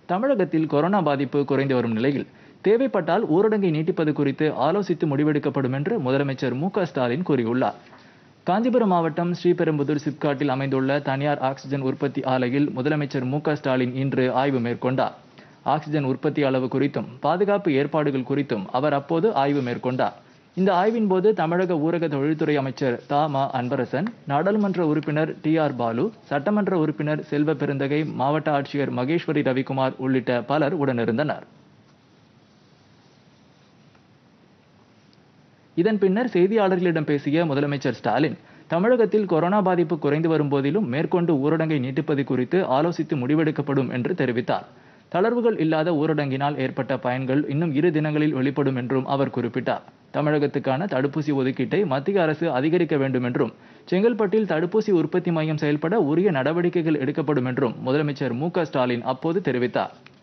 தமிழகத்தில் கொரோனா பாதிப்பு குறைந்து வரும் நிலையில் தேவைப்பட்டால் ஊரடங்கை நீட்டிப்பது குறித்து ஆலோசித்து முடிவெடுக்கப்படும் என்று முதலமைச்சர் மு க ஸ்டாலின் கூறியுள்ளார் காஞ்சிபுரம் மாவட்டம் ஸ்ரீபெரும்புதூர் சிப்காட்டில் அமைந்துள்ள தனியார் ஆக்சிஜன் உற்பத்தி ஆலையில் முதலமைச்சர் மு க ஸ்டாலின் இன்று ஆய்வு மேற்கொண்டார் ஆக்சிஜன் உற்பத்தி அளவு குறித்தும் பாதுகாப்பு ஏற்பாடுகள் குறித்தும் அவர் அப்போது ஆய்வு மேற்கொண்டார் இந்த ஆய்வின் போது தமிழக ஊரக தொழில்துறை அமைச்சர் தா மா அன்பரசன் நாடாளுமன்ற உறுப்பினர் டி ஆர் பாலு சட்டமன்ற உறுப்பினர் செல்வ பெருந்தகை மாவட்ட ஆட்சியர் மகேஸ்வரி ரவிக்குமார் உள்ளிட்ட பலர் உடனிருந்தனர் இதன் பின்னர் செய்தியாளர்களிடம் பேசிய முதலமைச்சர் ஸ்டாலின் தமிழகத்தில் கொரோனா பாதிப்பு குறைந்து வரும் போதிலும் மேற்கொண்டு ஊரடங்கை நீட்டிப்பது குறித்து ஆலோசித்து முடிவெடுக்கப்படும் என்று தெரிவித்தார் தளர்வுகள் இல்லாத ஊரடங்கினால் ஏற்பட்ட பயன்கள் இன்னும் இரு தினங்களில் வெளிப்படும் என்றும் அவர் குறிப்பிட்டார் தமிழகத்துக்கான தடுப்பூசி ஒதுக்கீட்டை மத்திய அரசு அதிகரிக்க வேண்டும் என்றும் செங்கல்பட்டில் தடுப்பூசி உற்பத்தி மையம் செயல்பட உரிய நடவடிக்கைகள் எடுக்கப்படும் என்றும் முதலமைச்சர் மு க ஸ்டாலின் அப்போது தெரிவித்தார்